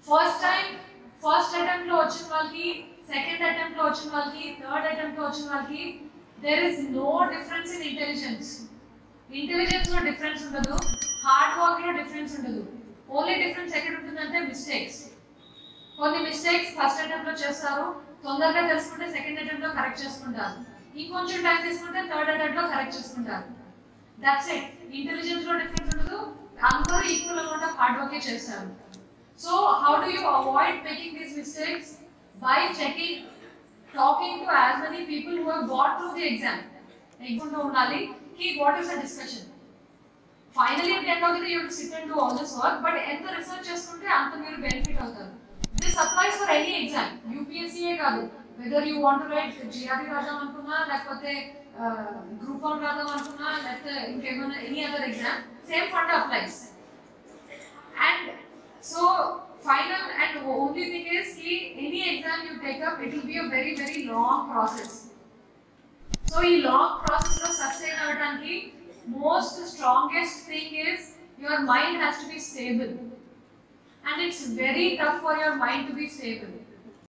first time first attempt లో వచ్చిన వాళ్ళకి సెకండ్ అటెంప్ట్ లో వచ్చిన వాళ్ళకి థర్డ్ అటెంప్ట్ లో వచ్చిన వాళ్ళకి there is no difference in intelligence intelligence లో డిఫరెన్స్ ఉండదు హార్డ్ వర్క్ లో డిఫరెన్స్ ఉండదు ఓన్లీ డిఫరెన్స్ ఎక్కడ ఉంటుందంటే మిస్టేక్స్ కొన్ని మిస్టేక్స్ ఫస్ట్ అటెంప్ట్ లో చేస్తారు తొందరగా తెలుసుకుంటే సెకండ్ అటెంప్ట్ లో కరెక్ట్ చేసుకుంటారు ఇంకొంచెం టైం తీసుకుంటే థర్డ్ అటెంప్ట్ లో కరెక్ట్ చేసుకుంటారు దట్స్ ఇట్ ఇంటెలిజెన్స్ లో డిఫరెన్స్ ఉండదు అందరూ ఈక్వల్ అమౌంట్ ఆఫ్ హార్డ్ వర్కే చేస్తారు so how do you avoid making these mistakes by checking talking to as many people who have got through the exam exam లో ఉండాలి కి what is the discussion finally at end of the you sit and do all this work but ఎంత research చేసుకుంటే అంత మీరు benefit అవుతారు this applies for any exam యూపీఎస్సీయే కాదు whether you want write GRE రాద్దాం అనుకున్నా లేకపోతే గ్రూప్ వన్ రాద్దాం అనుకున్నా లేకపోతే ఇంకేమైనా any other exam same fund applies and so final and only thing is కి any exam you take up it will be a very very long process so ఈ long process లో సస్టైన్ అవ్వడానికి most strongest thing is your mind has to be stable and it's very tough for your mind to be stable